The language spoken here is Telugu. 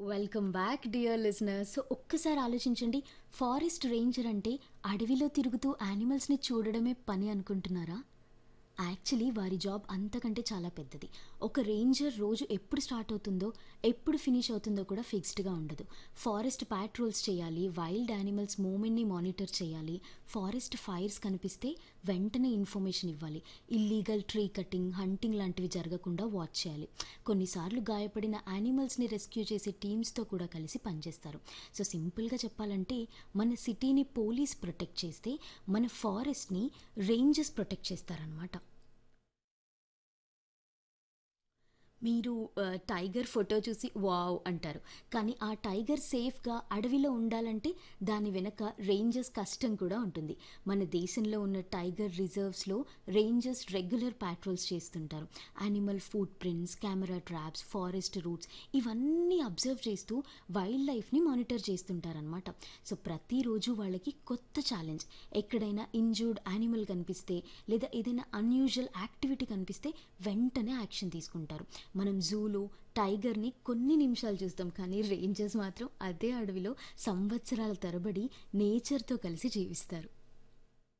welcome back dear listeners so ఒక్కసారి ఆలోచించండి ఫారెస్ట్ రేంజర్ అంటే అడవిలో తిరుగుతూ యానిమల్స్ని చూడడమే పని అనుకుంటున్నారా యాక్చువల్లీ వారి జాబ్ అంతకంటే చాలా పెద్దది ఒక రేంజర్ రోజు ఎప్పుడు స్టార్ట్ అవుతుందో ఎప్పుడు ఫినిష్ అవుతుందో కూడా ఫిక్స్డ్గా ఉండదు ఫారెస్ట్ ప్యాట్రోల్స్ చేయాలి వైల్డ్ యానిమల్స్ మూమెంట్ని మానిటర్ చేయాలి ఫారెస్ట్ ఫైర్స్ కనిపిస్తే వెంటనే ఇన్ఫర్మేషన్ ఇవ్వాలి ఇల్లీగల్ ట్రీ కటింగ్ హంటింగ్ లాంటివి జరగకుండా వాచ్ చేయాలి కొన్నిసార్లు గాయపడిన యానిమల్స్ని రెస్క్యూ చేసే టీమ్స్తో కూడా కలిసి పనిచేస్తారు సో సింపుల్గా చెప్పాలంటే మన సిటీని పోలీస్ ప్రొటెక్ట్ చేస్తే మన ఫారెస్ట్ని రేంజర్స్ ప్రొటెక్ట్ చేస్తారనమాట మీరు ఆ, టైగర్ ఫోటో చూసి వావ్ అంటారు కానీ ఆ టైగర్ సేఫ్గా అడవిలో ఉండాలంటే దాని వెనక రేంజర్స్ కష్టం కూడా ఉంటుంది మన దేశంలో ఉన్న టైగర్ రిజర్వ్స్లో రేంజర్స్ రెగ్యులర్ ప్యాట్రోల్స్ చేస్తుంటారు animal footprints camera traps forest routes ఇవన్నీ అబ్జర్వ్ చేస్తూ వైల్డ్ లైఫ్ని మానిటర్ చేస్తుంటారనమాట సో ప్రతిరోజు వాళ్ళకి కొత్త ఛాలెంజ్ ఎక్కడైనా ఇంజూర్డ్ యానిమల్ కనిపిస్తే లేదా ఏదైనా అన్యూజువల్ యాక్టివిటీ కనిపిస్తే వెంటనే యాక్షన్ తీసుకుంటారు మనం జూలో టైగర్ని కొన్ని నిమిషాలు చూస్తాం కానీ రేంజర్స్ మాత్రం అదే అడవిలో సంవత్సరాల తరబడి నేచర్తో కలిసి జీవిస్తారు